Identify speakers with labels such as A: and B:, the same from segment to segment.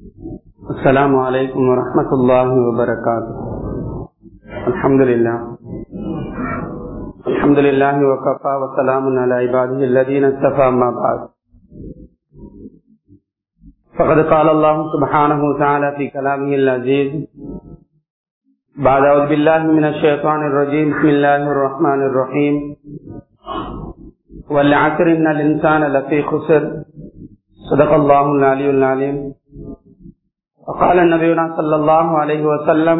A: السلام عليكم ورحمة الله وبركاته الحمد لله الحمد لله وكفى وسلام على عباده الذين اتفى ما بعد فقد قال الله سبحانه وتعالى في كلامه العزيز بعد أعوذ بالله من الشيطان الرجيم بسم الله الرحمن الرحيم والعصر إن الإنسان لفي خسر صدق الله العلي العليم وقال نبينا صلى الله عليه وسلم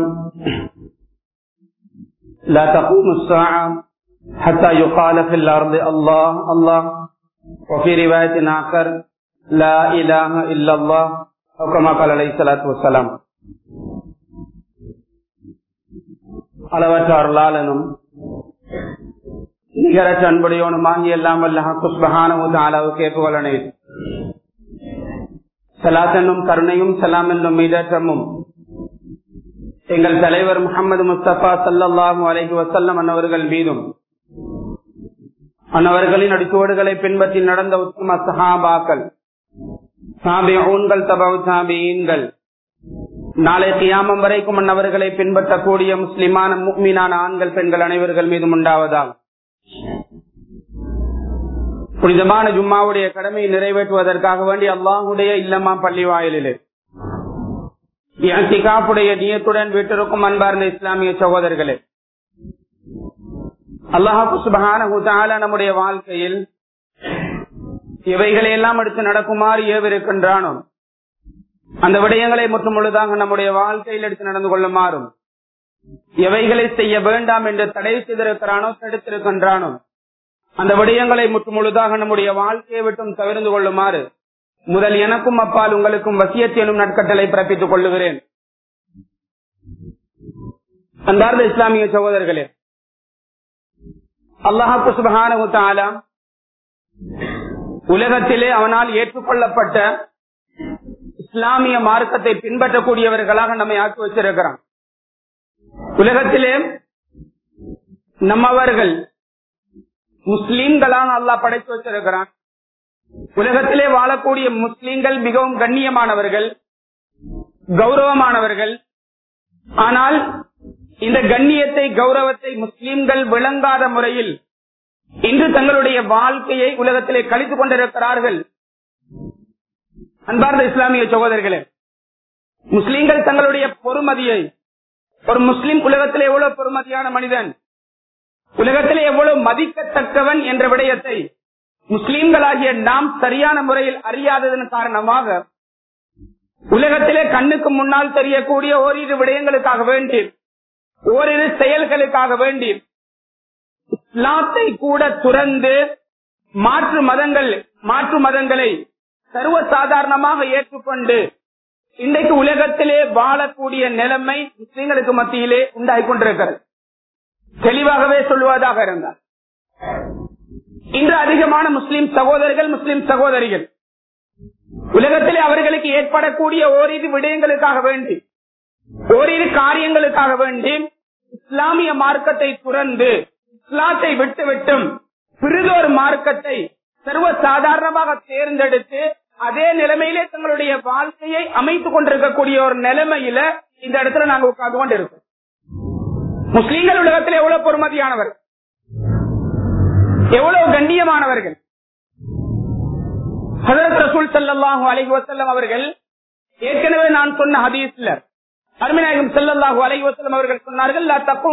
A: لا تقوم الساعة حتى يقال في الأرض الله الله وفي رواية آخر لا إله إلا الله أو كما قال عليه الصلاة والسلام அளவற்ற அருளாளனும் நிகரற்ற அன்புடையவனுமாகி எல்லாம் வல்ல குஸ்பகானமும் அளவுக்கு ஏற்றுவலனை சலாத் என்னும் கருணையும் சலாம் என்னும் மீதற்றமும் எங்கள் தலைவர் முகமது முஸ்தபா சல்லாஹூ அலஹி வசல்லம் அன்னவர்கள் மீதும் அன்னவர்களின் அடிச்சுவடுகளை பின்பற்றி நடந்த உத்தம சஹாபாக்கள் சாபி ஊன்கள் தபவு சாபியீன்கள் நாளை கியாமம் வரைக்கும் அன்னவர்களை பின்பற்றக்கூடிய முஸ்லிமான முக்மீனான ஆண்கள் பெண்கள் அனைவர்கள் மீதும் உண்டாவதால் புனிதமான ஜும்மாவுடைய கடமையை நிறைவேற்றுவதற்காக வேண்டி அல்லாஹுடைய இல்லமா பள்ளி வாயிலே திகாப்புடைய நியத்துடன் வீட்டிற்கும் அன்பார்ந்த இஸ்லாமிய சகோதரர்களே அல்லாஹு சுபகான நம்முடைய வாழ்க்கையில் இவைகளை எல்லாம் எடுத்து நடக்குமாறு ஏவிருக்கின்றானோ அந்த விடயங்களை முற்றும் முழுதாக நம்முடைய வாழ்க்கையில் எடுத்து நடந்து கொள்ளுமாறும் எவைகளை செய்ய வேண்டாம் என்று தடை செய்திருக்கிறானோ தடுத்திருக்கின்றானோ அந்த விடயங்களை முற்று முழுதாக நம்முடைய வாழ்க்கையை விட்டும் தவிர்த்து கொள்ளுமாறு முதல் எனக்கும் அப்பால் உங்களுக்கும் வசியத் எனும் நட்கட்டளை பிறப்பித்துக் கொள்ளுகிறேன் அன்பார்ந்த இஸ்லாமிய சகோதரர்களே அல்லாஹு சுபகான உலகத்திலே அவனால் ஏற்றுக்கொள்ளப்பட்ட இஸ்லாமிய மார்க்கத்தை பின்பற்றக்கூடியவர்களாக நம்மை ஆக்கி வச்சிருக்கிறான் உலகத்திலே நம்மவர்கள் முஸ்லீம்களான அல்லாஹ் படைத்து வச்சிருக்கிறான் உலகத்திலே வாழக்கூடிய முஸ்லீம்கள் மிகவும் கண்ணியமானவர்கள் கௌரவமானவர்கள் ஆனால் இந்த கண்ணியத்தை கௌரவத்தை முஸ்லீம்கள் விளங்காத முறையில் இன்று தங்களுடைய வாழ்க்கையை உலகத்திலே கழித்துக் கொண்டிருக்கிறார்கள் அன்பார்ந்த இஸ்லாமிய சகோதரர்களே முஸ்லீம்கள் தங்களுடைய பொறுமதியை ஒரு முஸ்லீம் உலகத்திலே எவ்வளவு பொறுமதியான மனிதன் உலகத்திலே எவ்வளவு மதிக்கத்தக்கவன் என்ற விடயத்தை முஸ்லீம்களாகிய நாம் சரியான முறையில் அறியாததன் காரணமாக உலகத்திலே கண்ணுக்கு முன்னால் தெரியக்கூடிய ஓரிரு விடயங்களுக்காக வேண்டி ஓரிரு செயல்களுக்காக வேண்டி இஸ்லாத்தை கூட துறந்து மாற்று மதங்கள் மாற்று மதங்களை சர்வ சாதாரணமாக ஏற்றுக்கொண்டு இன்றைக்கு உலகத்திலே வாழக்கூடிய நிலைமை முஸ்லீம்களுக்கு மத்தியிலே உண்டாகி கொண்டிருக்கிறது தெளிவாகவே சொல்லுவதாக இருந்தார் இன்று அதிகமான முஸ்லிம் சகோதரர்கள் முஸ்லிம் சகோதரிகள் உலகத்திலே அவர்களுக்கு ஏற்படக்கூடிய ஓரிரு விடயங்களுக்காக வேண்டி ஓரிரு காரியங்களுக்காக வேண்டி இஸ்லாமிய மார்க்கத்தை துறந்து இஸ்லாத்தை விட்டுவிட்டும் பிறிதொரு மார்க்கத்தை சர்வ சாதாரணமாக தேர்ந்தெடுத்து அதே நிலைமையிலே தங்களுடைய வாழ்க்கையை அமைத்துக் கொண்டிருக்கக்கூடிய ஒரு நிலைமையில இந்த இடத்துல நாங்க உட்கார்ந்து கொண்டு இருக்கோம் முஸ்லீம்கள் உலகத்தில் எவ்வளவு பொறுமதியானவர் எவ்வளவு கண்ணியமானவர்கள் ஹதரத் ரசூல் சல்லாஹூ அலஹி வசல்லம் அவர்கள் ஏற்கனவே நான் சொன்ன ஹதீஸ்ல அருமிநாயகம் செல்லல்லாஹு அலஹி வசல்லம் அவர்கள் சொன்னார்கள்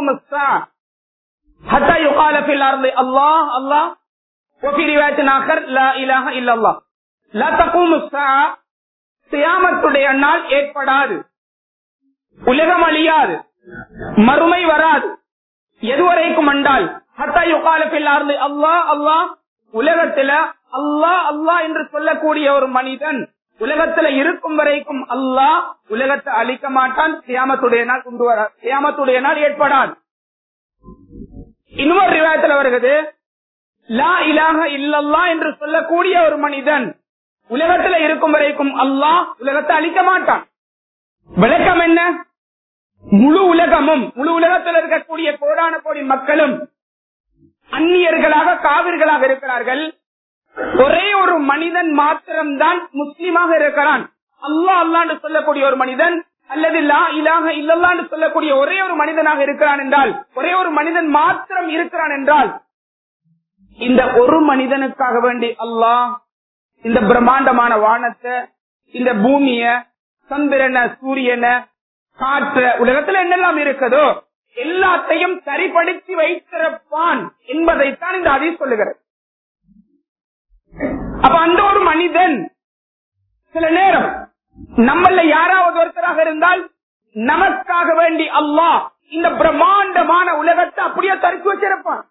A: அல்லாஹ் அல்லாஹ் وفي رواية آخر لا إله إلا الله لا تقوم الساعة சியாமத்துடைய நாள் ஏற்படாது உலகம் அழியாது மறுமை வராது எதுவரைக்கும் அண்டால் ஹத்தா யுகாலத்தில் அல்லாஹ் அல்லாஹ் உலகத்துல அல்லாஹ் அல்லாஹ் என்று சொல்லக்கூடிய ஒரு மனிதன் உலகத்துல இருக்கும் வரைக்கும் அல்லாஹ் உலகத்தை அழிக்க மாட்டான் சியாமத்துடைய நாள் கொண்டு வர சியாமத்துடைய நாள் ஏற்படாது இன்னொரு ரிவாயத்துல வருகிறது லா இலாக இல்லல்லா என்று சொல்லக்கூடிய ஒரு மனிதன் உலகத்துல இருக்கும் வரைக்கும் அல்லாஹ் உலகத்தை அழிக்க மாட்டான் விளக்கம் என்ன முழு உலகமும் முழு உலகத்தில் இருக்கக்கூடிய கோடான கோடி மக்களும் அந்நியர்களாக காவிர்களாக இருக்கிறார்கள் ஒரே ஒரு மனிதன் மாத்திரம்தான் முஸ்லீமாக இருக்கிறான் அல்லா அல்லான்னு சொல்லக்கூடிய ஒரு மனிதன் அல்லது லா இலாக இல்லல்லான்னு சொல்லக்கூடிய ஒரே ஒரு மனிதனாக இருக்கிறான் என்றால் ஒரே ஒரு மனிதன் மாத்திரம் இருக்கிறான் என்றால் இந்த ஒரு மனிதனுக்காக வேண்டி அல்லாஹ் இந்த பிரம்மாண்டமான வானத்தை இந்த பூமிய சந்திரன சூரியன காற்ற உலகத்துல என்னெல்லாம் இருக்குதோ எல்லாத்தையும் சரிப்படுத்தி வைத்திருப்பான் என்பதைத்தான் இந்த அதி சொல்லுகிறது அப்ப அந்த ஒரு மனிதன் சில நேரம் நம்மள யாராவது ஒருத்தராக இருந்தால் நமக்காக வேண்டி அல்லாஹ் இந்த பிரம்மாண்டமான உலகத்தை அப்படியே தரிச்சு வச்சிருப்பான்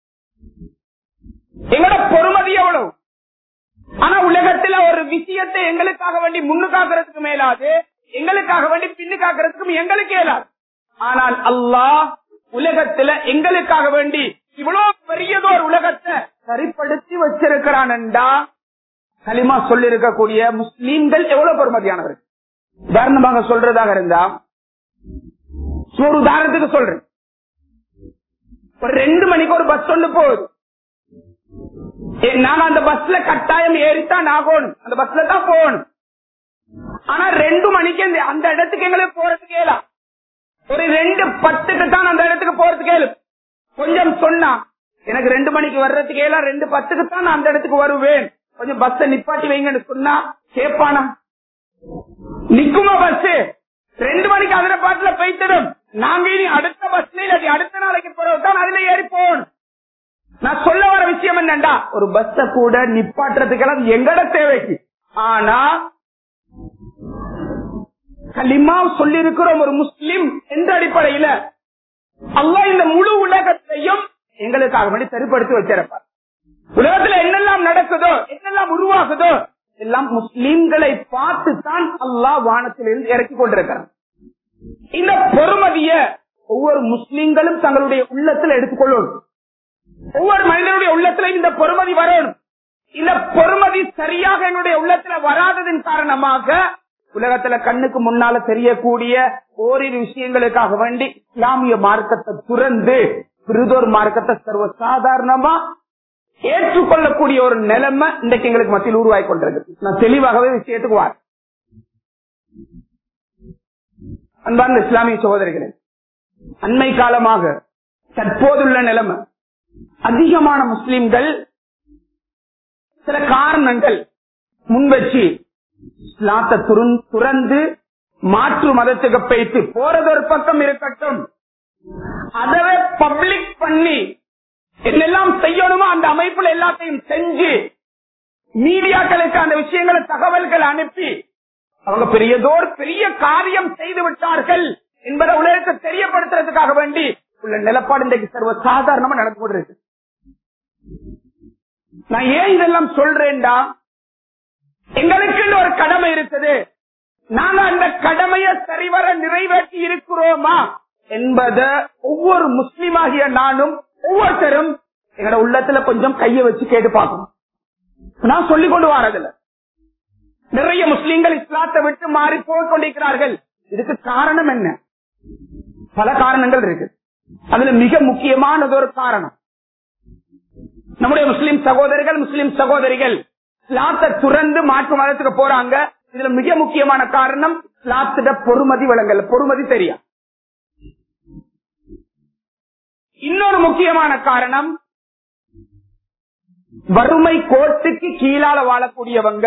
A: எங்களோட பொறுமதி எவ்வளவு ஆனா உலகத்துல ஒரு விஷயத்தை எங்களுக்காக வேண்டி முன்னுக்காக்குறதுக்கு மேலாது எங்களுக்காக வேண்டி பின்னுக்காக்குறதுக்கும் எங்களுக்கு இயலாது ஆனால் அல்லாஹ் உலகத்துல எங்களுக்காக வேண்டி இவ்வளவு பெரியதோர் உலகத்தை சரிப்படுத்தி வச்சிருக்கிறான் என்றா களிமா சொல்லி இருக்கக்கூடிய முஸ்லீம்கள் எவ்வளவு பெருமதியானவர்கள் உதாரணமாக சொல்றதாக இருந்தா ஒரு உதாரணத்துக்கு சொல்றேன் ஒரு ரெண்டு மணிக்கு ஒரு பஸ் ஒன்று போகுது ஏ, நாங்க அந்த பஸ்ல கட்டாயம் ஏறித்தான் ஆகணும் அந்த பஸ்ல தான் போகணும் ஆனா ரெண்டு மணிக்கு இந்த- அந்த இடத்துக்கு எங்களுக்கு போறதுக்கு ஏலாம் ஒரு ரெண்டு பத்துக்கு தான் அந்த இடத்துக்கு போறதுக்கு ஏலும் கொஞ்சம் சொன்னா எனக்கு ரெண்டு மணிக்கு வர்றதுக்கு ஏலாம் ரெண்டு பத்துக்கு தான் நான் அந்த இடத்துக்கு வருவேன் கொஞ்சம் பஸ்ஸ நிப்பாட்டி வைங்கன்னு சொன்னா கேப்பானா நிக்குமா பஸ் ரெண்டு மணிக்கு அதுல பாட்டுல போய்த்திடும் நாங்க இனி அடுத்த பஸ்ல இல்லாட்டி அடுத்த நாளைக்கு போறதுதான் அதுல ஏறி போகணும் நான் சொல்ல வர விஷயம் என்னண்டா ஒரு பஸ்ஸ கூட நிப்பாட்டுறதுக்கெல்லாம் எங்கட தேவைக்கு ஆனா களிமா சொல்லி இருக்கிறோம் ஒரு முஸ்லிம் என்ற அடிப்படையில அல்லாஹ் இந்த முழு உலகத்தையும் எங்களுக்காக வேண்டி சரிப்படுத்தி வச்சிருப்பார் உலகத்துல என்னெல்லாம் நடக்குதோ என்னெல்லாம் உருவாகுதோ எல்லாம் முஸ்லிம்களை பார்த்து தான் அல்லாஹ் வானத்திலிருந்து இறக்கி கொண்டிருக்கிறார் இந்த பொறுமதிய ஒவ்வொரு முஸ்லிம்களும் தங்களுடைய உள்ளத்தில் எடுத்துக்கொள்ளணும் ஒவ்வொரு மனிதனுடைய உள்ளத்துல இந்த பொறுமதி வரணும் இந்த பொறுமதி சரியாக என்னுடைய உள்ளத்துல வராததின் காரணமாக உலகத்துல கண்ணுக்கு முன்னால தெரியக்கூடிய ஓரிரு விஷயங்களுக்காக வேண்டி இஸ்லாமிய மார்க்கத்தை துறந்து பிரிதோர் மார்க்கத்தை சர்வ சாதாரணமா ஏற்றுக்கொள்ளக்கூடிய ஒரு நிலைமை இன்றைக்கு எங்களுக்கு மத்தியில் உருவாகி கொண்டிருக்கு நான் தெளிவாகவே விஷயத்துக்கு வார் அன்பார்ந்த இஸ்லாமிய சகோதரிகளே அண்மை காலமாக தற்போதுள்ள நிலைமை அதிகமான முஸ்லிம்கள் சில காரணங்கள் முன்வச்சு இஸ்லாத்தை துறந்- துறந்து மாற்று மதத்துக்கு போயிட்டு போறது ஒரு பக்கம் இருக்கட்டும் அதவே பப்ளிக் பண்ணி என்னெல்லாம் செய்யணுமோ அந்த அமைப்புல எல்லாத்தையும் செஞ்சு மீடியாக்களுக்கு அந்த விஷயங்களை தகவல்கள் அனுப்பி அவங்க பெரியதோர் பெரிய காரியம் செய்து விட்டார்கள் என்பதை உலகத்தை தெரியப்படுத்துறதுக்காக வேண்டி உள்ள நிலப்பாடு இன்றைக்கு சர்வ சாதாரணமா நடந்து கொண்டிருக்கு நான் ஏன் இதெல்லாம் சொல்றேன்டா எங்களுக்கு ஒரு கடமை இருக்குது நாங்க அந்த கடமையை சரிவர நிறைவேற்றி இருக்கிறோமா என்பதை ஒவ்வொரு முஸ்லீமாகிய நானும் ஒவ்வொருத்தரும் எங்களோட உள்ளத்துல கொஞ்சம் கைய வச்சு கேட்டு பார்க்கணும் நான் சொல்லிக் கொண்டு வரதில்ல நிறைய முஸ்லீம்கள் இஸ்லாத்தை விட்டு மாறி போய் கொண்டிருக்கிறார்கள் இதுக்கு காரணம் என்ன பல காரணங்கள் இருக்கு அதுல மிக முக்கியமானது ஒரு காரணம் நம்முடைய முஸ்லிம் சகோதரிகள் முஸ்லிம் சகோதரிகள் இஸ்லாத்தை துறந்து மாற்று மதத்துக்கு போறாங்க இதுல மிக முக்கியமான காரணம் இஸ்லாத்திட பொறுமதி வழங்கல் பொறுமதி தெரியும் இன்னொரு முக்கியமான காரணம் வறுமை கோட்டுக்கு கீழால வாழக்கூடியவங்க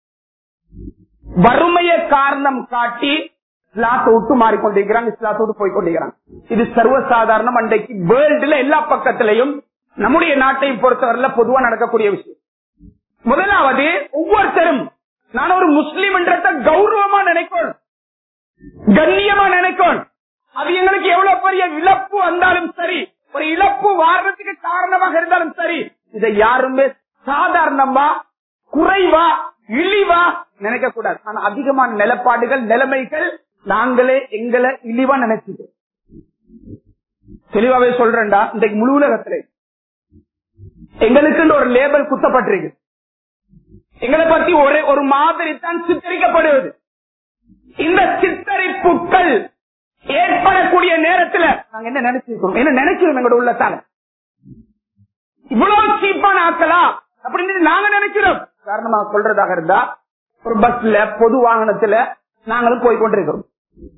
A: வறுமையை காரணம் காட்டி இஸ்லாத்தை விட்டு மாறிக்கொண்டிருக்கிறாங்க இஸ்லாத்தை விட்டு போய் கொண்டிருக்கிறாங்க இது சர்வசாதாரணம் அன்றைக்கு வேர்ல்டுல எல்லா பக்கத்திலையும் நம்முடைய நாட்டை பொறுத்தவரையில பொதுவா நடக்கக்கூடிய விஷயம் முதலாவது ஒவ்வொருத்தரும் நான் ஒரு முஸ்லீம் என்றத கௌரவமா நினைக்கணும் கண்ணியமா நினைக்கணும் அது எங்களுக்கு எவ்வளவு பெரிய இழப்பு வந்தாலும் சரி ஒரு இழப்பு வாடுறதுக்கு காரணமாக இருந்தாலும் சரி இதை யாருமே சாதாரணமா குறைவா இழிவா நினைக்க கூடாது ஆனா அதிகமான நிலப்பாடுகள் நிலைமைகள் நாங்களே எங்களை இழிவா நினைச்சுது தெளிவாவே சொல்றேன்டா இன்றைக்கு முழு உலகத்திலே எங்களுக்கு ஒரு லேபல் குத்தப்பட்டிருக்கு எங்களை பத்தி ஒரு ஒரு மாதிரி தான் சித்தரிக்கப்படுவது இந்த சித்தரிப்புகள் ஏற்படக்கூடிய நேரத்துல நாங்க என்ன நினைச்சிருக்கோம் என்ன நினைக்கிறோம் எங்களோட உள்ளத்தால இவ்வளவு சீப்பான ஆக்களா அப்படின்னு நாங்க நினைக்கிறோம் காரணமா சொல்றதாக இருந்தா ஒரு பஸ்ல பொது வாகனத்துல நாங்களும் போய் கொண்டிருக்கிறோம்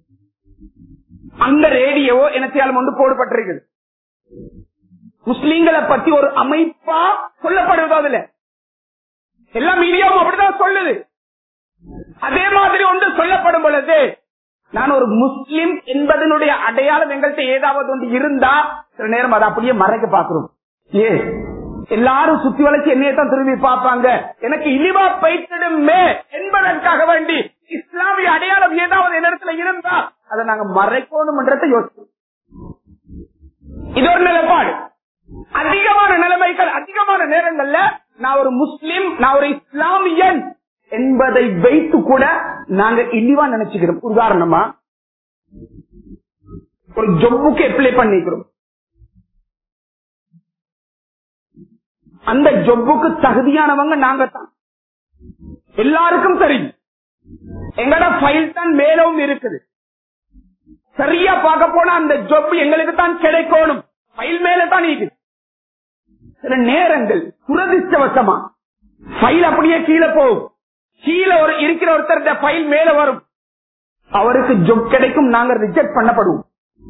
A: அந்த ரேடியோ எனத்தியாலும் ஒன்று போடப்பட்டிருக்குது முஸ்லீம்களை பத்தி ஒரு அமைப்பா சொல்லப்படுவது அதுல எல்லா மீடியாவும் அப்படிதான் சொல்லுது அதே மாதிரி ஒன்று சொல்லப்படும் பொழுது நான் ஒரு முஸ்லிம் என்பதனுடைய அடையாளம் எங்கள்கிட்ட ஏதாவது ஒன்று இருந்தா சில நேரம் அதை அப்படியே மறைக்க பாக்குறோம் ஏ எல்லாரும் சுத்தி வளைச்சு என்னையே தான் திரும்பி பார்ப்பாங்க எனக்கு இழிவா பைத்திடுமே என்பதற்காக வேண்டி இஸ்லாமிய அடையாளம் ஏதாவது இடத்துல இருந்தா அதை நாங்க மறைக்கணும்ன்றதை யோசிச்சோம் இது ஒரு நிலைப்பாடு அதிகமான நிலைமைகள் அதிகமான நேரங்கள்ல நான் ஒரு முஸ்லிம் நான் ஒரு இஸ்லாமியன் என்பதை வைத்து கூட நாங்க இழிவா நினைச்சுக்கிறோம் உதாரணமா ஒரு ஜொப்புக்கு அப்ளை பண்ணிக்கிறோம் அந்த ஜொப்புக்கு தகுதியானவங்க நாங்க தான் எல்லாருக்கும் தெரியும் எங்கட ஃபைல் தான் மேலவும் இருக்குது சரியா பார்க்க போனா அந்த ஜொப் எங்களுக்கு தான் கிடைக்கணும் ஃபைல் மேல தான் இருக்குது சில நேரங்கள் துரதிருஷ்டவசமா ஃபைல் அப்படியே கீழே போகும் கீழே ஒரு இருக்கிற ஒருத்தர் ஃபைல் மேல வரும் அவருக்கு ஜொப் கிடைக்கும் நாங்க ரிஜெக்ட் பண்ணப்படுவோம்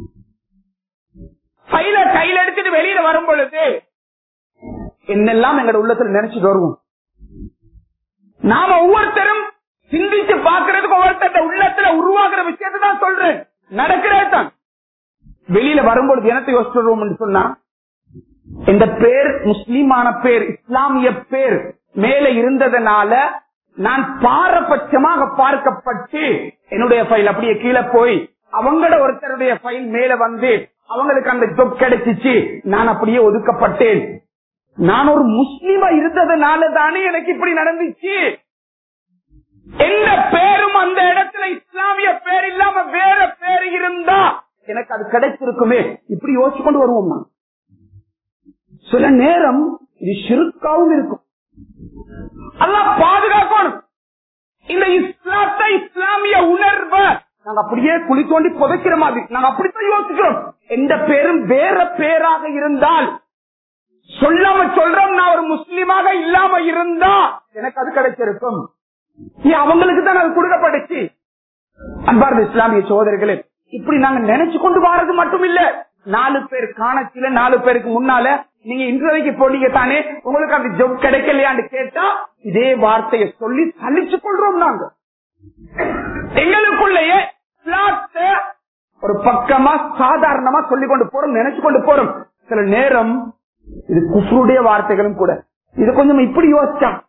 A: ஃபைல கையில எடுத்துட்டு வெளியில வரும் பொழுது என்னெல்லாம் எங்க உள்ளத்துல நினைச்சுட்டு வருவோம் நாம ஒவ்வொருத்தரும் சிந்திச்சு பாக்குறதுக்கு ஒவ்வொருத்தர் உள்ளத்துல உருவாக்குற விஷயத்தை தான் சொல்றேன் நடக்கிறது தான் வெளியில வரும்பொழுது என்னத்தை யோசிச்சுருவோம் சொன்னா இந்த பேர் முஸ்லீமான பேர் இஸ்லாமிய பேர் மேல இருந்ததுனால நான் பாரபட்சமாக பார்க்கப்பட்டு என்னுடைய ஃபைல் அப்படியே கீழே போய் அவங்களோட ஒருத்தருடைய ஃபைல் மேல வந்து அவங்களுக்கு அந்த ஜொப் கிடைச்சிச்சு நான் அப்படியே ஒதுக்கப்பட்டேன் நான் ஒரு முஸ்லீமா இருந்ததுனால தானே எனக்கு இப்படி நடந்துச்சு எந்த பேரும் அந்த இடத்துல இஸ்லாமிய பேர் இல்லாம வேற பேர் இருந்தா எனக்கு அது கிடைச்சிருக்குமே இப்படி யோசிச்சு கொண்டு வருவோம் நான் சில நேரம் இது சிறுக்காவும் இருக்கும் எல்லாம் பாதுகாக்கணும் இந்த இஸ்லாத்தை இஸ்லாமிய உணர்வை நாங்க அப்படியே குழி தோண்டி புதைக்கிற மாதிரி நாங்க அப்படித்தான் யோசிக்கிறோம் எந்த பேரும் வேற பேராக இருந்தால் சொல்லாம சொல்றோம் நான் ஒரு முஸ்லீமாக இல்லாம இருந்தா எனக்கு அது கிடைச்சிருக்கும் ஏன் அவங்களுக்கு தான் அது கொடுக்கப்பட்டுச்சு அன்பார்ந்த இஸ்லாமிய சோதரிகளே இப்படி நாங்க நினைச்சு கொண்டு வாரது மட்டும் இல்ல நாலு பேர் காணச்சில நாலு பேருக்கு முன்னால நீங்க இன்றைக்கு போனீங்க தானே உங்களுக்கு அந்த ஜொப் கிடைக்கலையான்னு கேட்டா இதே வார்த்தையை சொல்லி சலிச்சு கொள்றோம் நாங்க எங்களுக்குள்ளேயே இஸ்லாத்தை ஒரு பக்கமா சாதாரணமா சொல்லிக் கொண்டு போறோம் நினைச்சு கொண்டு போறோம் சில நேரம் இது குஃபருடைய வார்த்தைகளும் கூட இது கொஞ்சம் இப்படி யோசிச்சான்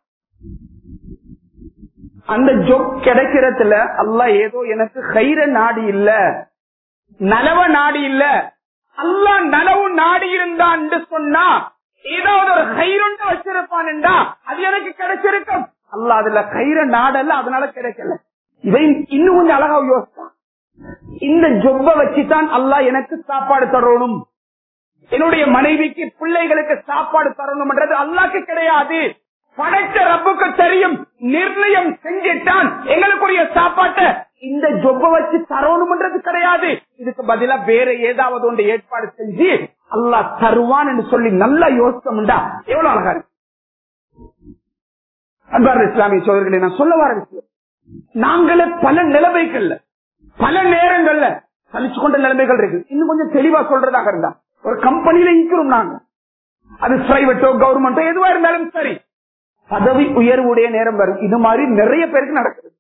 A: அந்த ஜொப் கிடைக்கிறதுல அல்ல ஏதோ எனக்கு கயிற நாடி இல்ல நலவ நாடி இல்ல அல்ல நலவு நாடி இருந்தான்னு சொன்னா ஏதாவது ஒரு கயிறுண்டு வச்சிருப்பான்டா அது எனக்கு கிடைச்சிருக்கும் அல்ல அதுல கயிற நாடல்ல அதனால கிடைக்கல இதை இன்னும் கொஞ்சம் அழகா யோசிச்சான் இந்த ஜொப்ப வச்சுதான் அல்லாஹ் எனக்கு சாப்பாடு தரணும் என்னுடைய மனைவிக்கு பிள்ளைகளுக்கு சாப்பாடு தரணும்ன்றது அல்லாக்கு கிடையாது படைச்ச ரப்புக்கு தெரியும் நிர்ணயம் செஞ்சிட்டான் எங்களுக்குரிய சாப்பாட்டை இந்த ஜொப்ப வச்சு தரணும்ன்றது கிடையாது இதுக்கு பதிலா வேற ஏதாவது ஒன்று ஏற்பாடு செஞ்சு அல்லாஹ் தருவான் என்று சொல்லி நல்லா யோசிச்சோம்டா எவ்வளவு அழகா இருக்கு அன்பார்ந்த இஸ்லாமிய சோதர்களை நான் சொல்ல வர விஷயம் நாங்களே பல நிலைமைகள்ல பல நேரங்கள்ல சலிச்சு கொண்ட நிலைமைகள் இருக்கு இன்னும் கொஞ்சம் தெளிவா சொல்றதாக இருந்தா ஒரு கம்பெனியில இருக்கிறோம் நாங்க அது பிரைவேட்டோ கவர்மெண்டோ எதுவா இருந்தாலும் சரி பதவி உயர்வுடைய நேரம் வரும் இது மாதிரி நிறைய பேருக்கு நடக்குது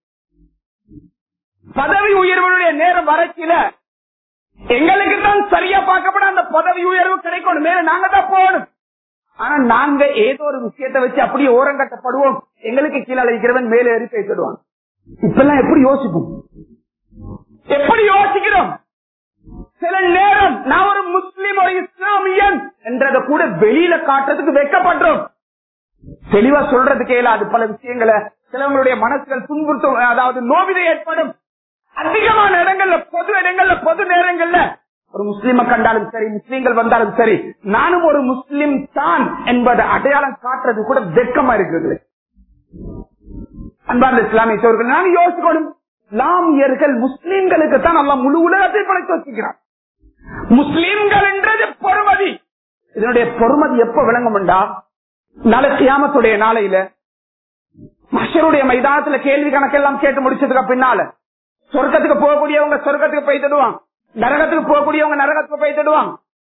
A: பதவி உயர்வுடைய நேரம் வரச்சில எங்களுக்கு தான் சரியா பார்க்கப்பட அந்த பதவி உயர்வு கிடைக்கணும் மேல நாங்க தான் போகணும் ஆனா நாங்க ஏதோ ஒரு விஷயத்தை வச்சு அப்படியே ஓரங்கட்டப்படுவோம் எங்களுக்கு கீழே அழைக்கிறவன் மேலே ஏறி பேசிடுவான் இப்பெல்லாம் எப்படி யோசிப்போம் எப்படி யோசிக்கிறோம் சில நேரம் நான் ஒரு முஸ்லிம் ஒரு இஸ்லாமியன் என்றதை கூட வெளியில காட்டுறதுக்கு வெக்கப்படுறோம் தெளிவா சொல்றதுக்கு இயலாது பல விஷயங்களை சிலவங்களுடைய மனசுகள் துன்புறுத்தும் அதாவது நோவிதை ஏற்படும் அதிகமான இடங்கள்ல பொது இடங்கள்ல பொது நேரங்கள்ல ஒரு முஸ்லீமை கண்டாலும் சரி முஸ்லீம்கள் வந்தாலும் சரி நானும் ஒரு முஸ்லிம் தான் என்பதை அடையாளம் காட்டுறது கூட வெக்கமா இருக்கிறது அன்பார்ந்த இஸ்லாமிய சோர்கள் நான் யோசிக்கணும் இஸ்லாமியர்கள் முஸ்லீம்களுக்கு தான் நல்லா முழு உலகத்தை படைத்து வச்சுக்கிறான் முஸ்லீம்கள் என்றது பொறுமதி இதனுடைய பொறுமதி எப்ப விளங்கும்டா நாளை கியாமத்துடைய நாளையில மஷருடைய மைதானத்துல கேள்வி கணக்கெல்லாம் கேட்டு முடிச்சதுக்கு பின்னால சொர்க்கத்துக்கு போகக்கூடியவங்க சொர்க்கத்துக்கு போய் தடுவாங்க நரகத்துக்கு போகக்கூடியவங்க நரகத்துக்கு போய் தடுவாங்க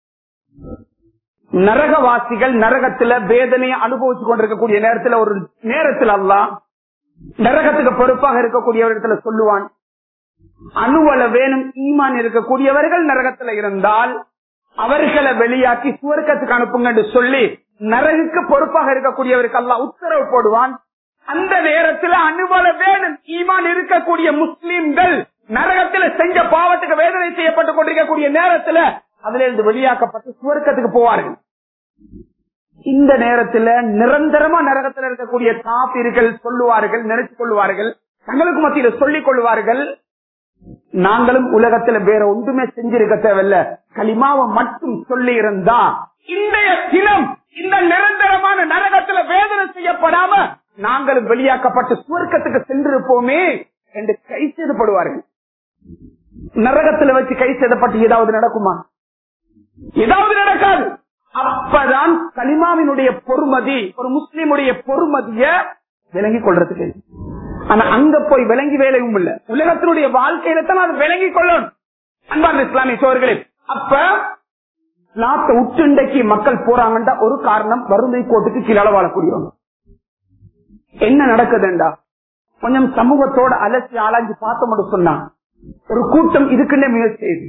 A: நரகவாசிகள் நரகத்துல வேதனையை அனுபவிச்சு கொண்டிருக்கக்கூடிய நேரத்துல ஒரு நேரத்தில் அல்லாஹ் நரகத்துக்கு பொறுப்பாக இருக்கக்கூடிய இடத்துல சொல்லுவான் அணுவல வேணும் ஈமான் இருக்கக்கூடியவர்கள் நரகத்துல இருந்தால் அவர்களை வெளியாக்கி சுவர்க்கத்துக்கு அனுப்புங்க என்று சொல்லி நரகுக்கு பொறுப்பாக இருக்கக்கூடியவருக்கு அல்லாஹ் உத்தரவு போடுவான் அந்த நேரத்தில் அனுபவ வேணும் ஈமான் இருக்கக்கூடிய முஸ்லிம்கள் நரகத்துல செஞ்ச பாவத்துக்கு வேதனை செய்யப்பட்டுக் கொண்டிருக்கக்கூடிய நேரத்துல அதுல இருந்து வெளியாக்கப்பட்டு சுவர்க்கத்துக்கு போவார்கள் இந்த நேரத்துல நிரந்தரமா நரகத்துல இருக்கக்கூடிய காப்பீர்கள் சொல்லுவார்கள் நினைச்சு கொள்வார்கள் தங்களுக்கு மத்தியில சொல்லிக் கொள்வார்கள் நாங்களும் உலகத்துல வேற ஒன்றுமே செஞ்சிருக்க தேவையில்ல களிமாவை மட்டும் சொல்லி இருந்தா இன்றைய தினம் இந்த நிரந்தரமான நரகத்துல வேதனை செய்யப்படாம நாங்களும் வெளியாக்கப்பட்டு சுவர்க்கத்துக்கு சென்றிருப்போமே என்று கை செய்தப்படுவார்கள் நரகத்துல வச்சு கை செய்தப்பட்டு ஏதாவது நடக்குமா ஏதாவது நடக்காது அப்பதான் கலிமாவினுடைய பொறுமதி ஒரு முஸ்லிமுடைய பொறுமதிய விளங்கிக் கொள்றதுக்கு ஆனா அங்க போய் விளங்கி வேலையும் இல்ல உலகத்தினுடைய வாழ்க்கையில தான் அது விளங்கிக் கொள்ளணும் அன்பார்ந்த இஸ்லாமிய சோர்களே அப்ப நாட்டை உற்றுண்டைக்கு மக்கள் போறாங்கன்றா ஒரு காரணம் வறுமை கோட்டுக்கு கீழே வாழக்கூடியவங்க என்ன நடக்குதுண்டா கொஞ்சம் சமூகத்தோட அலசி ஆளாஞ்சி பார்த்தோம் சொன்னா ஒரு கூட்டம் இதுக்குன்னே முயற்சி செய்யுது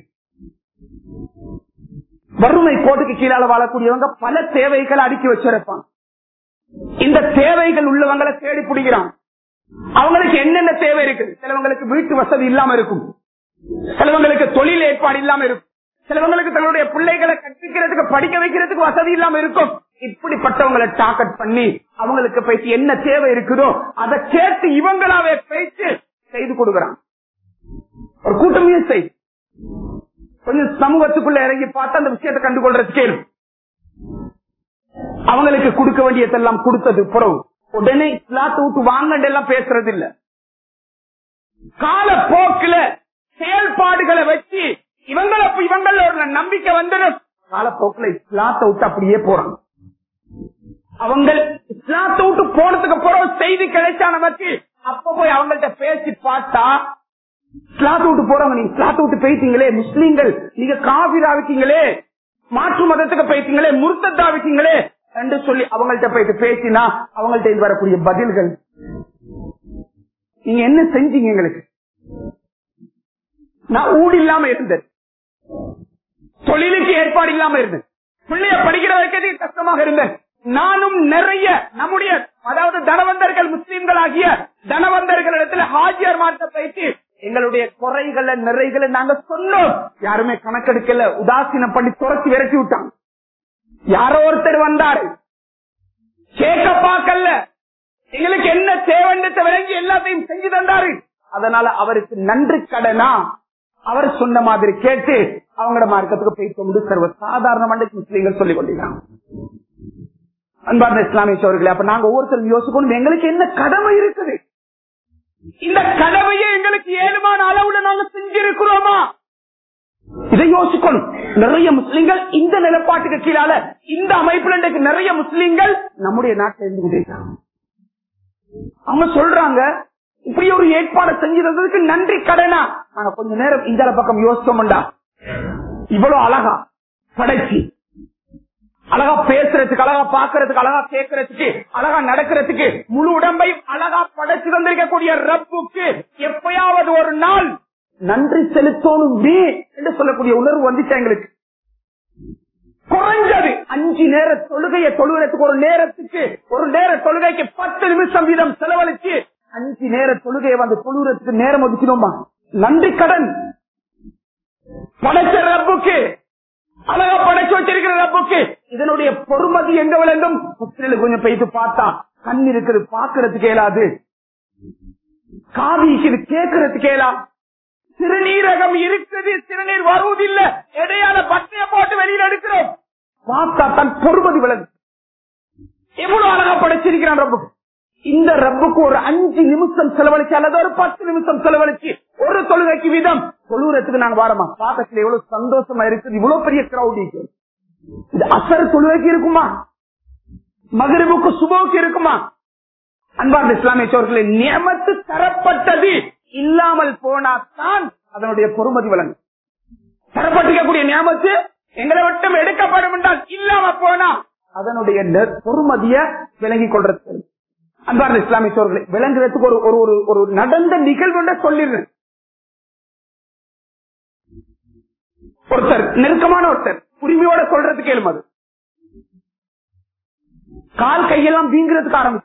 A: வறுமை கோட்டுக்கு கீழால வாழக்கூடியவங்க பல தேவைகளை அடுக்கி வச்சிருப்பாங்க இந்த தேவைகள் உள்ளவங்களை தேடி பிடிக்கிறான் அவங்களுக்கு என்னென்ன தேவை இருக்குது சிலவங்களுக்கு வீட்டு வசதி இல்லாம இருக்கும் சிலவங்களுக்கு தொழில் ஏற்பாடு இல்லாம இருக்கும் சிலவங்களுக்கு தங்களுடைய பிள்ளைகளை கற்பிக்கிறதுக்கு படிக்க வைக்கிறதுக்கு வசதி இல்லாம இருக்கும் இப்படிப்பட்டவங்களை டார்கெட் பண்ணி அவங்களுக்கு பேசி என்ன தேவை இருக்குதோ அதை கேட்டு இவங்களாவே பேச்சு செய்து கொடுக்கிறான் ஒரு கூட்டம் முயற்சி கொஞ்சம் சமூகத்துக்குள்ள இறங்கி பார்த்து அந்த விஷயத்தை கண்டுகொள்றதுக்கே அவங்களுக்கு கொடுக்க வேண்டியதெல்லாம் கொடுத்தது புறவு உடனே இஸ்லாத்தை விட்டு வாங்கண்டு எல்லாம் பேசுறது இல்ல கால போக்குல செயல்பாடுகளை வச்சு இவங்கள இவங்கள ஒரு நம்பிக்கை வந்துடும் காலப்போக்கில் இஸ்லாத்தை விட்டு அப்படியே போறாங்க அவங்க இஸ்லாத்தை விட்டு போனதுக்கு பிறகு செய்தி கிடைச்சான வச்சு அப்ப போய் அவங்கள்ட்ட பேசி பார்த்தா இஸ்லாத்தை விட்டு போறவங்க நீங்க இஸ்லாத்தை விட்டு போயிட்டீங்களே முஸ்லீம்கள் நீங்க காவிராவிட்டீங்களே மாற்று மதத்துக்கு போயிட்டீங்களே முருத்தத்தாவிட்டீங்களே என்று சொல்லி அவங்கள்ட்ட போயிட்டு பேசினா அவங்கள்ட்ட இருந்து வரக்கூடிய பதில்கள் நீங்க என்ன செஞ்சீங்க எங்களுக்கு நான் ஊடு இல்லாம இருந்தேன் தொழிலுக்கு ஏற்பாடு இல்லாம இருந்தேன் பிள்ளைய படிக்கிற வைக்கிறது கஷ்டமாக இருந்தேன் நானும் நிறைய நம்முடைய அதாவது தனவந்தர்கள் முஸ்லீம்கள் ஆகிய தனவந்தர்கள் இடத்துல ஹாஜியார் மாற்ற பயிற்சி எங்களுடைய குறைகளை நிறைகளை நாங்க சொன்னோம் யாருமே கணக்கெடுக்கல உதாசீனம் பண்ணி துரத்தி விரட்டி விட்டாங்க யாரோ ஒருத்தர் வந்தாரு கேட்க பார்க்கல எங்களுக்கு என்ன தேவைன்னு விளங்கி எல்லாத்தையும் செஞ்சு தந்தாரு அதனால அவருக்கு நன்றி கடனா அவர் சொன்ன மாதிரி கேட்டு அவங்களோட மார்க்கத்துக்கு போய் கொண்டு சர்வ சாதாரண மண்டைக்கு முஸ்லீம்கள் சொல்லிக் கொண்டிருக்காங்க அன்பார்ந்த இஸ்லாமிய சோர்களே அப்ப நாங்க ஒவ்வொருத்தரும் யோசிக்கணும் எங்களுக்கு என்ன கடமை இருக்குது இந்த கடமையை எங்களுக்கு ஏழுமான அளவுல நாங்க செஞ்சிருக்கிறோமா இதை யோசிக்கணும் நிறைய முஸ்லிம்கள் இந்த நிலப்பாட்டுக்கு கீழால இந்த அமைப்புல இன்றைக்கு நிறைய முஸ்லிம்கள் நம்முடைய நாட்டில் இருந்து கொண்டிருக்காங்க அவங்க சொல்றாங்க இப்படி ஒரு ஏற்பாடு செஞ்சிருந்ததுக்கு நன்றி கடனா நாங்க கொஞ்ச நேரம் இந்த பக்கம் யோசிச்சோம்டா இவ்வளவு அழகா படைச்சு அழகா பேசுறதுக்கு அழகா பாக்குறதுக்கு அழகா கேட்கறதுக்கு அழகா நடக்கிறதுக்கு முழு உடம்பை அழகா படைச்சு தந்திருக்கக்கூடிய ரப்புக்கு எப்பயாவது ஒரு நாள் நன்றி செலுத்தணும் என்று சொல்லக்கூடிய உணர்வு வந்துச்சு எங்களுக்கு குறைஞ்சது அஞ்சு நேர தொழுகையை தொழுகிறதுக்கு ஒரு நேரத்துக்கு ஒரு நேர தொழுகைக்கு பத்து நிமிஷம் வீதம் செலவழிச்சு அஞ்சு நேர தொழுகையை வந்து தொழுகிறதுக்கு நேரம் ஒதுக்கணுமா நன்றி கடன் படைச்ச ரப்புக்கு அழகா படைச்சு வச்சிருக்கிற ரப்புக்கு இதனுடைய பொறுமதி எங்க விளங்கும் முஸ்லிம் கொஞ்சம் போயிட்டு பார்த்தா கண் இருக்குது பாக்குறதுக்கு இயலாது காவி இது கேட்கறதுக்கு இயலாம் சிறுநீரகம் இருக்குது சிறுநீர் வருவதில்லை இடையால பட்டைய போட்டு வெளியில் எடுக்கிறோம் பார்த்தா தன் பொறுமதி விளங்கு எவ்வளவு அழகா படைச்சிருக்கிறான் ரப்புக்கு இந்த ரப்புக்கு ஒரு அஞ்சு நிமிஷம் செலவழிச்சு அல்லது ஒரு பத்து நிமிஷம் செலவழிச்சு ஒரு தொழுகைக்கு வீதம் தொழுகிறதுக்கு நாங்க வாரமா பாக்கத்துல எவ்வளவு சந்தோஷமா இருக்குது இவ்வளவு பெரிய கிரௌட் இது அசர் தொழுகைக்கு இருக்குமா மகரிபுக்கு சுபோக்கு இருக்குமா அன்பார்ந்த இஸ்லாமிய சோர்களே நியமத்து தரப்பட்டது இல்லாமல் போனாத்தான் அதனுடைய பொறுமதி வழங்கும் தரப்பட்டிருக்கக்கூடிய நியமத்து எங்களை மட்டும் எடுக்கப்படும் என்றால் இல்லாம போனா அதனுடைய நெ- பொறுமதிய விளங்கிக் கொள்றது அன்பார்ந்த இஸ்லாமிய சோர்களே விளங்குறதுக்கு ஒரு ஒரு ஒரு- ஒரு நடந்த நிகழ்வு சொல்லிடுறேன் ஒருத்தர் நெருக்கமான ஒருத்தர் உரிமையோட சொல்றது கேளும் அது கால் கையெல்லாம் வீங்குறதுக்கு ஆரம்பிச்சு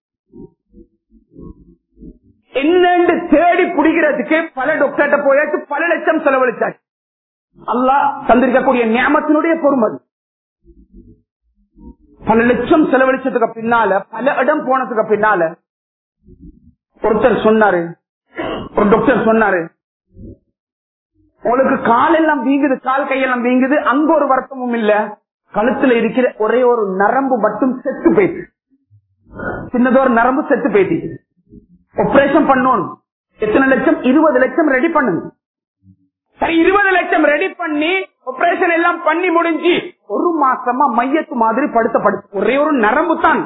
A: என்னன்னு தேடி பிடிக்கிறதுக்கு பல டாக்டர்கிட்ட போயாச்சு பல லட்சம் செலவழிச்சாச்சு அல்லாஹ் தந்திருக்கக்கூடிய நியமத்தினுடைய பொறுமதி பல லட்சம் செலவழிச்சதுக்கு பின்னால பல இடம் போனதுக்கு பின்னால ஒருத்தர் சொன்னாரு ஒரு டாக்டர் சொன்னாரு உங்களுக்கு கால் எல்லாம் வீங்குது கால் கையெல்லாம் வீங்குது அங்க ஒரு வருத்தமும் இல்ல கழுத்துல இருக்கிற ஒரே ஒரு நரம்பு மட்டும் செத்து போயிட்டு சின்னதொரு நரம்பு செத்து போயிட்டு ஆபரேஷன் பண்ணணும் எத்தனை லட்சம் இருபது லட்சம் ரெடி பண்ணுங்க சரி இருபது லட்சம் ரெடி பண்ணி ஆபரேஷன் எல்லாம் பண்ணி முடிஞ்சு ஒரு மாசமா மையத்து மாதிரி படுத்த படுத்து ஒரே ஒரு நரம்பு தான்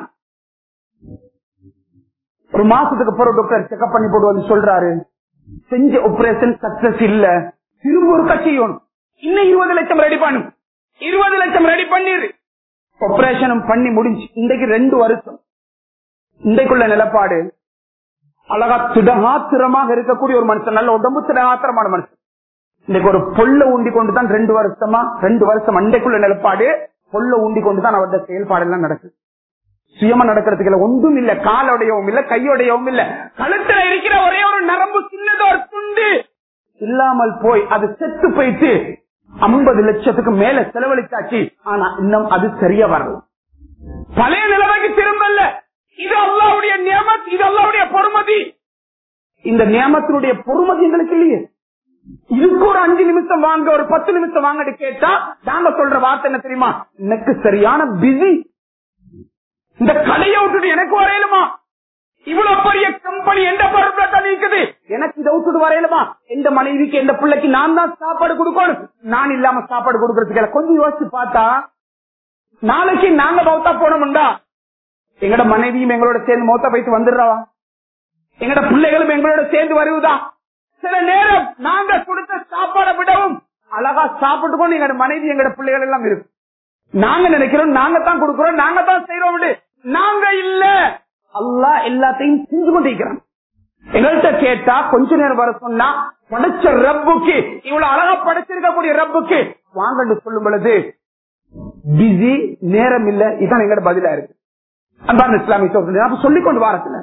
A: ஒரு மாசத்துக்கு அப்புறம் டாக்டர் செக்அப் பண்ணி போட்டு வந்து சொல்றாரு செஞ்ச ஆபரேஷன் சக்சஸ் இல்ல திரும்ப ஒரு செய்யணும் இன்னும் இருபது லட்சம் ரெடி பண்ணு இருபது லட்சம் ரெடி பண்ணிரு ஆபரேஷனும் பண்ணி முடிஞ்சு இன்றைக்கு ரெண்டு வருஷம் இன்றைக்குள்ள நிலப்பாடு அழகா திடகாத்திரமாக இருக்கக்கூடிய ஒரு மனுஷன் நல்ல உடம்பு திடகாத்திரமான மனுஷன் இன்னைக்கு ஒரு பொல்ல ஊண்டி கொண்டுதான் ரெண்டு வருஷமா ரெண்டு வருஷம் அண்டைக்குள்ள நிலப்பாடு பொல்ல ஊண்டி கொண்டுதான் அவருடைய செயல்பாடு எல்லாம் நடக்குது சுயமா நடக்கிறதுக்கு இல்ல ஒன்றும் இல்ல காலோடையவும் இல்ல கையோடையவும் இல்ல கழுத்துல இருக்கிற ஒரே ஒரு நரம்பு சின்னதோ ஒரு துண்டு இல்லாமல் போய் அது செத்து போயிட்டு ஐம்பது லட்சத்துக்கு மேல செலவழிச்சாச்சு ஆனா இன்னும் அது சரியா வரல பழைய நிலைமைக்கு திரும்பல இது அல்லாவுடைய நியமத் இது அல்லாவுடைய பொறுமதி இந்த நியமத்தினுடைய பொறுமதி எங்களுக்கு இல்லையே இதுக்கு ஒரு அஞ்சு நிமிஷம் வாங்க ஒரு பத்து நிமிஷம் வாங்கன்னு கேட்டா நாங்க சொல்ற வார்த்தை என்ன தெரியுமா எனக்கு சரியான பிஸி இந்த கடையை விட்டுட்டு எனக்கு வரையலுமா இவ்வளவு பெரிய கம்பெனி எந்த பொறுப்புல தான் இருக்குது எனக்கு இதை விட்டுட்டு வரையலுமா எந்த மனைவிக்கு எந்த பிள்ளைக்கு நான் தான் சாப்பாடு கொடுக்கணும் நான் இல்லாம சாப்பாடு கொடுக்கறதுக்கு இல்ல. கொஞ்சம் யோசிச்சு பார்த்தா நாளைக்கு நாங்க மௌத்தா போனோம்டா எங்கட மனைவியும் எங்களோட சேர்ந்து மௌத்தா போயிட்டு வந்துடுறவா எங்கட பிள்ளைகளும் எங்களோட சேர்ந்து வருவதா சில நேரம் நாங்க கொடுத்த சாப்பாடை விடவும் அழகா சாப்பிட்டு கொண்டு எங்கட மனைவி எங்கட பிள்ளைகள் எல்லாம் இருக்கும் நாங்க நினைக்கிறோம் நாங்க தான் கொடுக்கிறோம் நாங்க தான் செய்யறோம் நாங்க இல்ல அல்லாஹ் எல்லாத்தையும் செஞ்சு கொண்டிருக்கிறான் எங்கள்கிட்ட கேட்டா கொஞ்ச நேரம் வர சொன்னா படைச்ச ரப்புக்கு இவ்வளவு அழகா படைச்சிருக்கக்கூடிய ரப்புக்கு வாங்கன்னு சொல்லும் பொழுது பிஸி நேரம் இல்ல இதான் எங்கட பதிலா இருக்கு அன்பான இஸ்லாமிய சகோதரர்களே, அப்ப சொல்லிக் கொண்டு வாரத்துல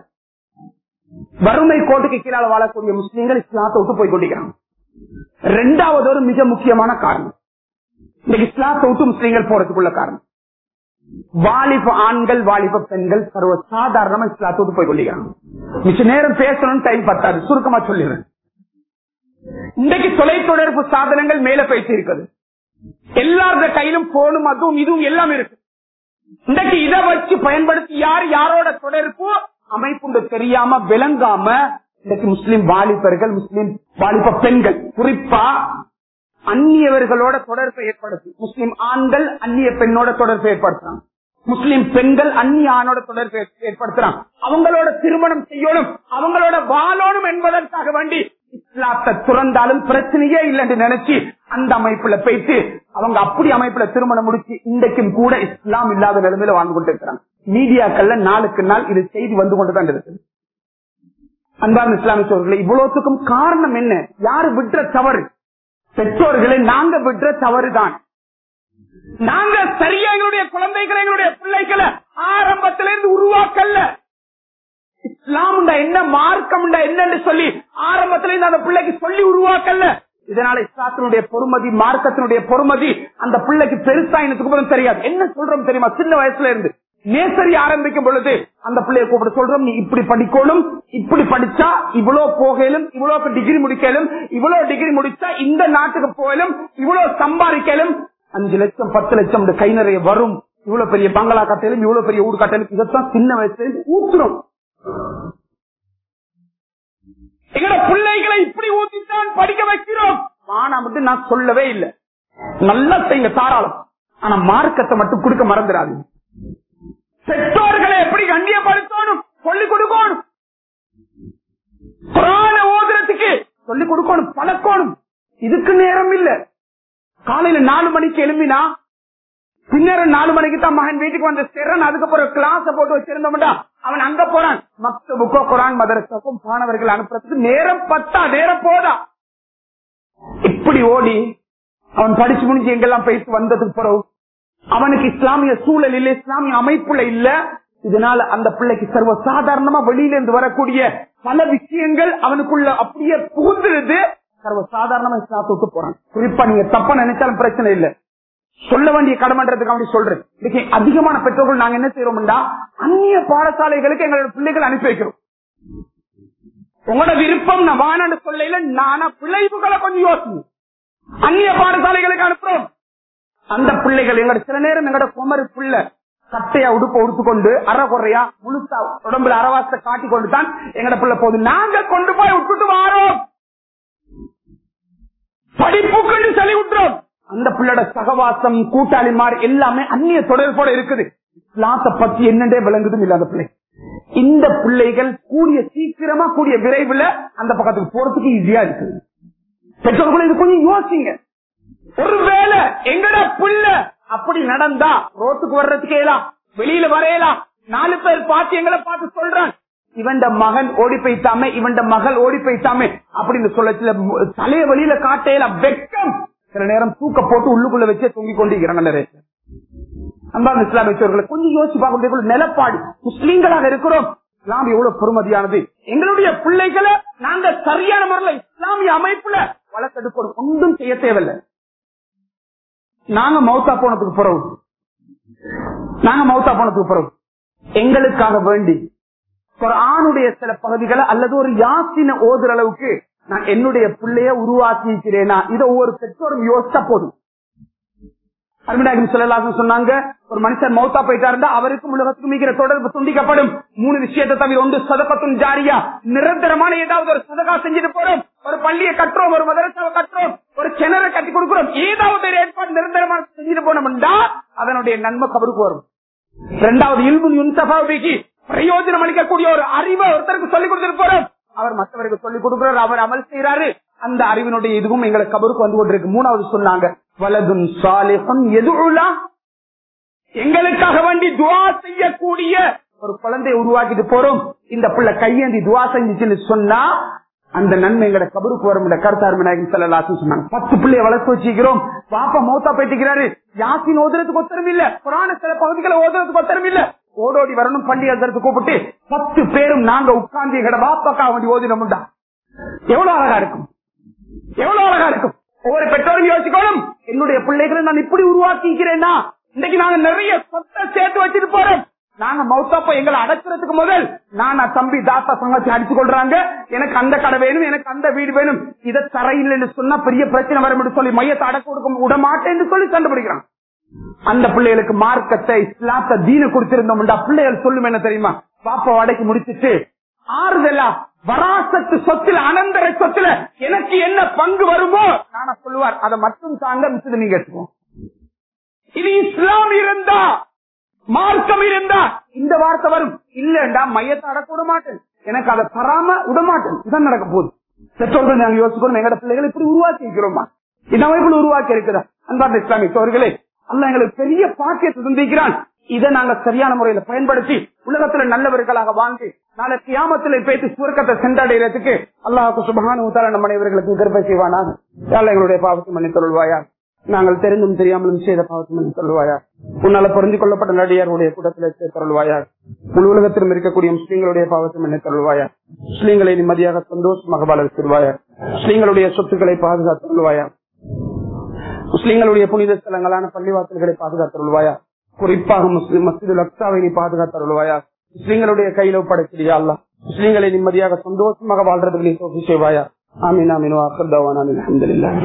A: வறுமை கோட்டுக்கு கீழால வாழக்கூடிய முஸ்லீம்கள் இஸ்லாத்தை விட்டு போய் கொண்டிருக்கிறாங்க ரெண்டாவது ஒரு மிக முக்கியமான காரணம் இன்னைக்கு இஸ்லாத்தை விட்டு முஸ்லீம்கள் போறதுக்குள்ள காரணம் வாலிப ஆண்கள் வாலிப பெண்கள் சர்வ சாதாரணமா இஸ்லாத்தை விட்டு போய் கொண்டிருக்கிறாங்க மிச்ச நேரம் பேசணும்னு டைம் பத்தாது சுருக்கமா சொல்லிடுறேன் இன்றைக்கு தொலைத்தொடர்பு சாதனங்கள் மேல பேசி இருக்குது எல்லாருடைய கையிலும் போனும் அதுவும் இதுவும் எல்லாம் இருக்கு இன்றைக்கு இதை வச்சு பயன்படுத்தி யார் யாரோட தொடர்பு அமைப்புண்டு தெரியாம விளங்காம இன்றைக்கு முஸ்லிம் வாலிபர்கள் முஸ்லிம் வாலிப பெண்கள் குறிப்பா அந்நியவர்களோட தொடர்பை ஏற்படுத்தி முஸ்லிம் ஆண்கள் அந்நிய பெண்ணோட தொடர்பை ஏற்படுத்துறாங்க முஸ்லிம் பெண்கள் அந்நிய ஆணோட தொடர்பை ஏற்படுத்துறாங்க அவங்களோட திருமணம் செய்யணும் அவங்களோட வாழணும் என்பதற்காக வேண்டி இஸ்லாத்தை துறந்தாலும் பிரச்சனையே இல்லை என்று நினைச்சு அந்த அமைப்புல போயிட்டு அவங்க அப்படி அமைப்புல திருமணம் முடிச்சு இன்றைக்கும் கூட இஸ்லாம் இல்லாத நிலைமையில வாழ்ந்து கொண்டு இருக்கிறாங்க மீடியாக்கள்ல நாளுக்கு நாள் இது செய்தி வந்து கொண்டுதான் இருக்குது அன்பார்ந்த இஸ்லாமிய சோழர்களே இவ்வளவுத்துக்கும் காரணம் என்ன யாரு விட்டுற தவறு பெற்றோர்களை நாங்க விட்டுற தவறுதான் நாங்க சரியா எங்களுடைய குழந்தைகளை எங்களுடைய பிள்ளைகளை ஆரம்பத்திலிருந்து உருவாக்கல இஸ்லாம் என்ன மார்க்கம் என்னன்னு சொல்லி ஆரம்பத்திலிருந்து அந்த பிள்ளைக்கு சொல்லி உருவாக்கல இதனால இஸ்லாத்தினுடைய பொறுமதி மார்க்கத்தினுடைய பொறுமதி அந்த பிள்ளைக்கு பெருசா எனக்கு அப்புறம் தெரியாது என்ன சொல்றோம் தெரியுமா சின்ன வயசுல இருந்து நேசரி ஆரம்பிக்கும் பொழுது அந்த பிள்ளைய கூப்பிட்டு சொல்றோம் நீ இப்படி படிக்கணும் இப்படி படிச்சா இவ்வளவு போகலும் இவ்வளவு டிகிரி முடிக்கலும் இவ்வளவு டிகிரி முடிச்சா இந்த நாட்டுக்கு போகலும் இவ்வளவு சம்பாதிக்கலும் அஞ்சு லட்சம் பத்து லட்சம் இந்த கை நிறைய வரும் இவ்வளவு பெரிய பங்களா கட்டலும் இவ்வளவு பெரிய ஊடு கட்டலும் இதைத்தான் சின்ன வயசுல இருந்து ஊத்துறோம் எங்களோட பிள்ளைகளை இப்படி ஊத்தித்தான் படிக்க வைக்கிறோம் ஆனா மட்டும் நான் சொல்லவே இல்லை நல்லா செய்யுங்க தாராளம் ஆனா மார்க்கத்தை மட்டும் கொடுக்க மறந்துடாது பெற்றோர்களை எப்படி கண்ணியப்படுத்தணும் சொல்லிக் கொடுக்கணும் குரான ஓதுறதுக்கு சொல்லிக் கொடுக்கணும் பழக்கணும் இதுக்கு நேரம் இல்ல காலையில நாலு மணிக்கு எழும்பினா பின்னர் நாலு மணிக்கு தான் மகன் வீட்டுக்கு வந்து சேர்றான் அதுக்கப்புறம் கிளாஸ் போட்டு வச்சிருந்தோம்டா அவன் அங்க போறான் மக்தபுக்கோ குரான் மதரசாக்கும் மாணவர்கள் அனுப்புறதுக்கு நேரம் பத்தா நேரம் போதா இப்படி ஓடி அவன் படிச்சு முடிஞ்சு எங்கெல்லாம் போயிட்டு வந்ததுக்கு பிறகு அவனுக்கு இஸ்லாமிய சூழல் இல்ல இஸ்லாமிய அமைப்புல இல்ல இதனால அந்த பிள்ளைக்கு சர்வ சாதாரணமா வெளியில இருந்து வரக்கூடிய பல விஷயங்கள் அவனுக்குள்ள அப்படியே புகுந்துருது சர்வ சாதாரணமா இஸ்லாத்துக்கு போறான் குறிப்பா நீங்க தப்பா நினைச்சாலும் பிரச்சனை இல்ல சொல்ல வேண்டிய கடமைன்றதுக்கு அப்படி சொல்றேன் இன்னைக்கு அதிகமான பெற்றோர்கள் நாங்க என்ன செய்யறோம்டா அந்நிய பாடசாலைகளுக்கு எங்களோட பிள்ளைகள் அனுப்பி வைக்கிறோம் உங்களோட விருப்பம் நான் வானன்னு சொல்ல நானா பிழைப்புகளை கொஞ்சம் யோசனை அந்நிய பாடசாலைகளுக்கு அனுப்புறோம் அந்த பிள்ளைகள் எங்கட சில நேரம் எங்கட குமரி பிள்ளை கட்டையா உடுப்ப உடுத்துக்கொண்டு அரை குறையா முழுசா உடம்புல அரவாசத்தை காட்டி கொண்டு தான் எங்கட பிள்ளை போகுது நாங்க கொண்டு போய் விட்டுட்டு வாரோம் படிப்புக்குன்னு சொல்லி விட்டுறோம் அந்த பிள்ளையோட சகவாசம் கூட்டாளிமார் எல்லாமே அந்நிய தொடர்போட இருக்குது இஸ்லாத்தை பத்தி என்னண்டே விளங்குதும் இல்ல அந்த பிள்ளை இந்த பிள்ளைகள் கூடிய சீக்கிரமா கூடிய விரைவில் அந்த பக்கத்துக்கு போறதுக்கு ஈஸியா இருக்குது பெற்றோர்கள் இது கொஞ்சம் யோசிங்க ஒருவேளை எங்கட புள்ள அப்படி நடந்தா ரோட்டுக்கு வர்றதுக்கு ஏலாம் வெளியில வரையலாம் நாலு பேர் பார்த்து எங்களை பார்த்து சொல்றான் இவன் மகன் ஓடி போய்த்தாமே இவன் மகள் ஓடி போய்த்தாமே அப்படின்னு சொல்ல தலைய வெளியில காட்டையலாம் வெக்கம் சில நேரம் தூக்க போட்டு உள்ளுக்குள்ள வச்சே தூங்கி கொண்டிருக்கிறாங்க அன்பான இஸ்லாமியர்களை கொஞ்சம் யோசிச்சு பார்க்கக்கூடிய நிலப்பாடு முஸ்லீம்களாக இருக்கிறோம் இஸ்லாம் எவ்வளவு பெருமதியானது எங்களுடைய பிள்ளைகளை நாங்க சரியான முறையில் இஸ்லாமிய அமைப்புல வளர்த்தெடுக்கணும் ஒன்றும் செய்ய தேவையில்லை நாங்க மௌத்தா போனதுக்கு பிறகு நாங்க மௌத்தா போனதுக்கு பிறகு எங்களுக்காக வேண்டி ஒரு ஆணுடைய சில பகுதிகளை அல்லது ஒரு யாசின ஓதுற அளவுக்கு நான் என்னுடைய பிள்ளைய உருவாக்கி இருக்கிறேனா இதை ஒவ்வொரு பெற்றோரும் யோசிச்சா போதும் அருமிநாயகம் சொல்லலாக சொன்னாங்க ஒரு மனுஷன் மௌத்தா போயிட்டாருந்தா அவருக்கும் உலகத்துக்கும் மிகிற தொடர்பு துண்டிக்கப்படும் மூணு விஷயத்தை தவிர ஒன்று சதக்கத்தும் ஜாரியா நிரந்தரமான ஏதாவது ஒரு சதகா செஞ்சுட்டு போறோம் ஒரு பள்ளியை கட்டுறோம் ஒரு மதரசாவை கட்டுறோம் ஒரு கிணறு கட்டி கொடுக்கிறோம் ஏதாவது ஒரு ஏற்பாடு நிரந்தரமான செஞ்சுட்டு போனோம்டா அதனுடைய நன்மை கபருக்கு வரும் இரண்டாவது இல்பு யுன்சபாவிக்கு பிரயோஜனம் அளிக்கக்கூடிய ஒரு அறிவை ஒருத்தருக்கு சொல்லிக் கொடுத்துட்டு போறோம் அவர் மற்றவருக்கு சொல்லிக் கொடுக்கிறார் அவர் அமல் செய்யறாரு அந்த அறிவினுடைய இதுவும் எங்களுக்கு கபருக்கு வந்து கொண்டிருக்கு மூணாவது சொன்னாங்க வலதும் சாலிகம் எதுலா எங்களுக்காக வேண்டி துவா செய்யக்கூடிய ஒரு குழந்தையை உருவாக்கிட்டு போறோம் இந்த பிள்ளை கையேந்தி துவா செஞ்சுச்சுன்னு சொன்னா அந்த நன்மை எங்கட கபருக்கு வரும் கருத்தார் விநாயகன் செல்லலாசன் சொன்னாங்க பத்து பிள்ளைய வளர்த்து வச்சுக்கிறோம் பாப்பா மௌத்தா போயிட்டுக்கிறாரு யாசின் ஓதுறதுக்கு ஒத்தரம் இல்ல புராண சில பகுதிகளை ஓதுறதுக்கு ஒத்தரம் இல்ல ஓடோடி வரணும் பள்ளி அதற்கு கூப்பிட்டு பத்து பேரும் நாங்க உட்கார்ந்து எங்கட பாப்பாக்கா வேண்டி ஓதினோம்டா எவ்வளவு அழகா இருக்கும் எவ்வளவு அழகா இருக்கும் ஒவ்வொரு பெற்றோரும் யோசிக்கணும் என்னுடைய பிள்ளைகளை நான் இப்படி உருவாக்கிக்கிறேன்னா இன்னைக்கு நாங்க நிறைய சொத்தை சேர்த்து வச்சுட்டு போறோம் நாங்க மௌத்தாப்ப எங்களை அடக்கிறதுக்கு முதல் நானா தம்பி தாத்தா சங்கத்தை அடிச்சு கொள்றாங்க எனக்கு அந்த கடை வேணும் எனக்கு அந்த வீடு வேணும் இதை தரையில் சொன்னா பெரிய பிரச்சனை வரும் சொல்லி மையத்தை அடக்க கொடுக்க விட மாட்டேன்னு சொல்லி கண்டுபிடிக்கிறான் அந்த பிள்ளைகளுக்கு மார்க்கத்தை இஸ்லாத்த தீன கொடுத்திருந்தோம்டா பிள்ளைகள் சொல்லும் என்ன தெரியுமா பாப்பா அடக்கி முடிச்சிட்டு ஆறுதலா வராசத்து சொத்துல அனந்தர சொத்துல எனக்கு என்ன பங்கு வருமோ நானா சொல்லுவார் அதை மட்டும் தாங்க மிச்சது நீங்க எடுத்துக்கோம் இது இஸ்லாம் இருந்தா மார்க்கம் இருந்தா இந்த வார்த்தை வரும் இல்லண்டா மையத்தை அடக்க விட மாட்டேன் எனக்கு அதை தராம விட மாட்டேன் இதான் நடக்க போகுது பெற்றோர்கள் நாங்க யோசிக்கணும் எங்கட பிள்ளைகளை இப்படி உருவாக்கி இருக்கிறோமா இந்த அமைப்புல உருவாக்கி இருக்கிறா அன்பார்ந்த இஸ்லாமிய சோர்களே அல்ல எங்களுக்கு பெரிய பாக்கியத்தை சந்திக்கிறான் இதை நாங்க சரியான முறையில பயன்படுத்தி உலகத்துல நல்லவர்களாக வாழ்ந்து நாளை கியாமத்துல பேசி சுருக்கத்தை சென்றடைகிறதுக்கு அல்லாஹு சுபகான உத்தார நம்ம அனைவர்களுக்கு கர்ப்பை செய்வானாக யாழ் எங்களுடைய பாவத்தை மன்னித் தொழுவாயா நாங்கள் தெரிந்தும் தெரியாமலும் செய்த பாவத்தை மன்னித் தொழுவாயா உன்னால புரிந்து கொள்ளப்பட்ட நடிகருடைய கூட்டத்தில் சேர்த்தருள்வாயா முழு உலகத்திலும் இருக்கக்கூடிய முஸ்லீம்களுடைய பாவத்தை மன்னித் தொழுவாயா முஸ்லீம்களை நிம்மதியாக சந்தோஷமாக வாழ வச்சிருவாயா முஸ்லீம்களுடைய சொத்துக்களை பாதுகாத்துள்வாயா முஸ்லீம்களுடைய புனித ஸ்தலங்களான பள்ளிவாசல்களை பாதுகாத்தருள்வாயா குறிப்பாக முஸ்லிம் மசிது லக்ஸாவை நீ பாதுகாத்தருள்வாயா முஸ்லீம்களுடைய கையில ஒப்படைச்சிடியா அல்ல முஸ்லீம்களை நிம்மதியாக சந்தோஷமாக வாழ்றதுக்கு நீ தோசி செய்வாயா ஆமீன் ஆமீன் வாக்கர்தாவான் அலமதுல்லாஹ்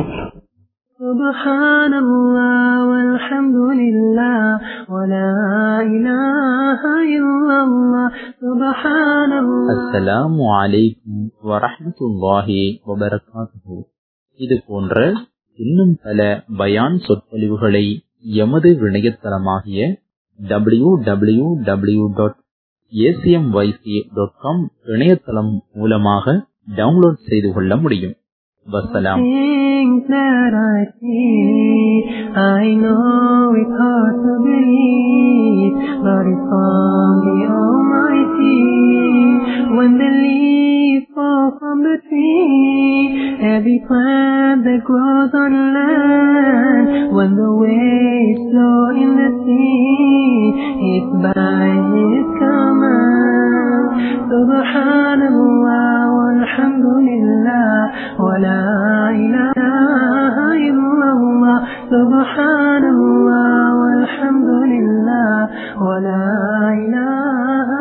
B: سبحان الله والحمد لله ولا إله إلا الله سبحان الله
C: அஸ்ஸலாமு அலைக்கும் வரஹ்மத்துல்லாஹி வபரகாத்துஹு இது போன்ற இன்னும் பல பயான் சொற்பொழிவுகளை எமது இணையதளமாகிய W W W dot A C M Y C dot com இணையதளம் மூலமாக டவுன்லோட் செய்து கொள்ள முடியும் வசலாம்
B: Things that I see, I know it's hard to believe, but it's from the Almighty. When the leaves fall from the tree, every plant that grows on land, when the waves flow in the sea, it's by His command. Subhanallah walhamdulillah wa la ilaha illallah. Subhanallah walhamdulillah wa la ilaha